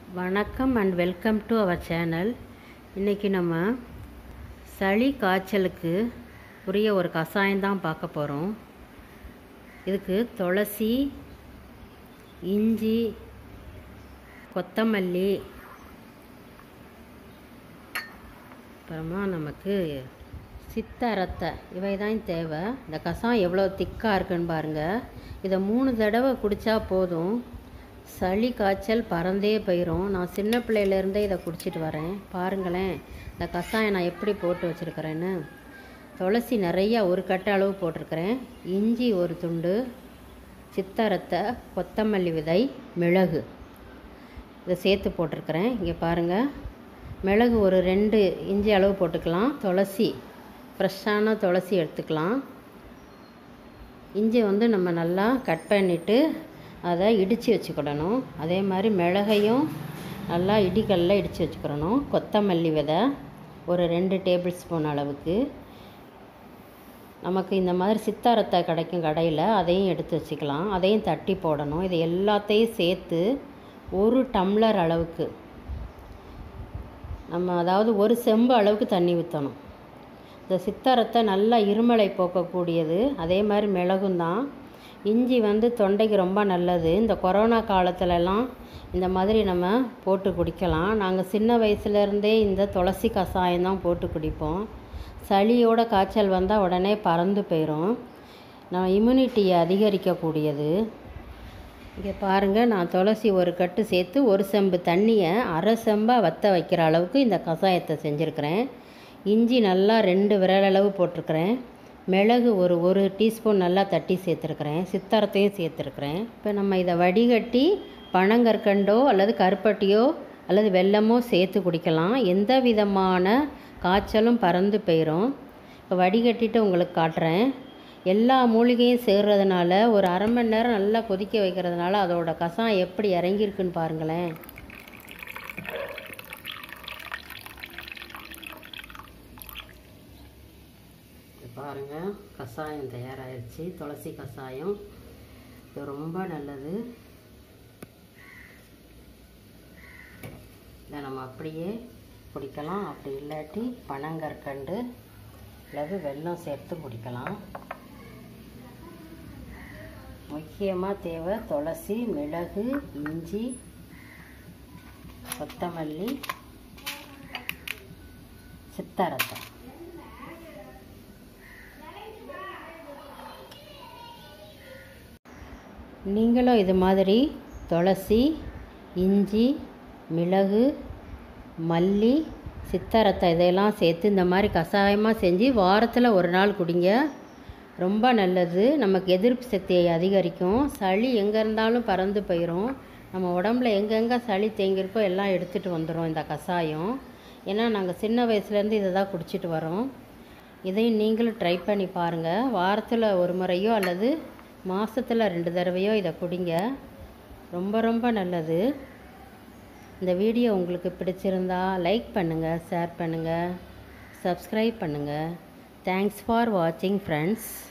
வணக்கம் and welcome to our channel இன்றைக்கி நம்ம சளி காய்ச்சலுக்கு உரிய ஒரு கஷாயம் தான் பார்க்க போகிறோம் இதுக்கு துளசி இஞ்சி கொத்தமல்லி அப்புறமா நமக்கு சித்தரத்தை இவை தான் தேவை இந்த கஷாயம் எவ்வளோ திக்காக இருக்குன்னு பாருங்கள் இதை மூணு தடவை குடித்தா போதும் சளி காய்ச்சல் பறந்தே போயிடும் நான் சின்ன பிள்ளையிலேருந்தே இதை குடிச்சிட்டு வரேன் பாருங்களேன் இந்த கஷாயம் நான் எப்படி போட்டு வச்சுருக்கிறேன்னு துளசி நிறையா ஒரு கட்டை அளவு போட்டிருக்கிறேன் இஞ்சி ஒரு துண்டு சித்தரத்தை கொத்தமல்லி விதை மிளகு இதை சேர்த்து போட்டிருக்கிறேன் இங்கே பாருங்கள் மிளகு ஒரு ரெண்டு இஞ்சி அளவு போட்டுக்கலாம் துளசி ஃப்ரெஷ்ஷான துளசி எடுத்துக்கலாம் இஞ்சி வந்து நம்ம நல்லா கட் பண்ணிவிட்டு அதை இடித்து வச்சுக்கிடணும் அதே மாதிரி மிளகையும் நல்லா இடிக்கல்ல இடித்து வச்சுக்கிறணும் கொத்தமல்லி விதை ஒரு ரெண்டு டேபிள் ஸ்பூன் அளவுக்கு நமக்கு இந்த மாதிரி சித்தாரத்தை கிடைக்கும் கடையில் அதையும் எடுத்து வச்சுக்கலாம் அதையும் தட்டி போடணும் இது எல்லாத்தையும் சேர்த்து ஒரு டம்ளர் அளவுக்கு நம்ம அதாவது ஒரு செம்பு அளவுக்கு தண்ணி ஊற்றணும் இந்த சித்தாரத்தை நல்லா இருமலை போக்கக்கூடியது அதே மாதிரி மிளகும் தான் இஞ்சி வந்து தொண்டைக்கு ரொம்ப நல்லது இந்த கொரோனா காலத்துலலாம் இந்த மாதிரி நம்ம போட்டு குடிக்கலாம் நாங்கள் சின்ன வயசுலேருந்தே இந்த துளசி கஷாயம் தான் போட்டு குடிப்போம் சளியோட காய்ச்சல் வந்தால் உடனே பறந்து போயிடும் நான் இம்யூனிட்டியை அதிகரிக்கக்கூடியது இங்கே பாருங்கள் நான் துளசி ஒரு கட்டு சேர்த்து ஒரு செம்பு தண்ணியை அரை செம்பாக வற்ற வைக்கிற அளவுக்கு இந்த கஷாயத்தை செஞ்சுருக்கிறேன் இஞ்சி நல்லா ரெண்டு விரல் அளவு போட்டிருக்கிறேன் மிளகு ஒரு ஒரு டீஸ்பூன் நல்லா தட்டி சேர்த்துருக்குறேன் சித்தரத்தையும் சேர்த்துருக்குறேன் இப்போ நம்ம இதை வடிகட்டி பனங்கற்கண்டோ அல்லது கருப்பட்டியோ அல்லது வெல்லமோ சேர்த்து குடிக்கலாம் எந்த விதமான காய்ச்சலும் பறந்து போயிடும் இப்போ வடிகட்டிட்டு உங்களுக்கு காட்டுறேன் எல்லா மூலிகையும் சேர்றதுனால ஒரு அரை மணி நேரம் நல்லா கொதிக்க வைக்கிறதுனால அதோட கஷாயம் எப்படி இறங்கியிருக்குன்னு பாருங்களேன் பாருங்கள் கஷாயம் தயாராகிடுச்சு துளசி கஷாயம் இது ரொம்ப நல்லது இதை நம்ம அப்படியே குடிக்கலாம் அப்படி இல்லாட்டி பனங்கற்கண்டு அல்லது வெல்லம் சேர்த்து குடிக்கலாம் முக்கியமாக தேவை துளசி மிளகு இஞ்சி கொத்தமல்லி சித்தரத்தை நீங்களும் இது மாதிரி துளசி இஞ்சி மிளகு மல்லி சித்தரத்தை இதையெல்லாம் சேர்த்து இந்த மாதிரி கஷாயமாக செஞ்சு வாரத்தில் ஒரு நாள் குடிங்க ரொம்ப நல்லது நமக்கு எதிர்ப்பு சக்தியை அதிகரிக்கும் சளி எங்கே இருந்தாலும் பறந்து போயிடும் நம்ம உடம்புல எங்கெங்கே சளி தேங்கியிருக்கோ எல்லாம் எடுத்துகிட்டு வந்துடும் இந்த கஷாயம் ஏன்னா நாங்கள் சின்ன வயசுலேருந்து இதை தான் குடிச்சிட்டு வரோம் இதையும் நீங்களும் ட்ரை பண்ணி பாருங்கள் வாரத்தில் ஒரு முறையோ அல்லது மாதத்தில் ரெண்டு தடவையோ இதை குடிங்க ரொம்ப ரொம்ப நல்லது இந்த வீடியோ உங்களுக்கு பிடிச்சிருந்தா லைக் பண்ணுங்கள் ஷேர் பண்ணுங்கள் சப்ஸ்கிரைப் பண்ணுங்கள் தேங்க்ஸ் ஃபார் வாட்சிங் ஃப்ரெண்ட்ஸ்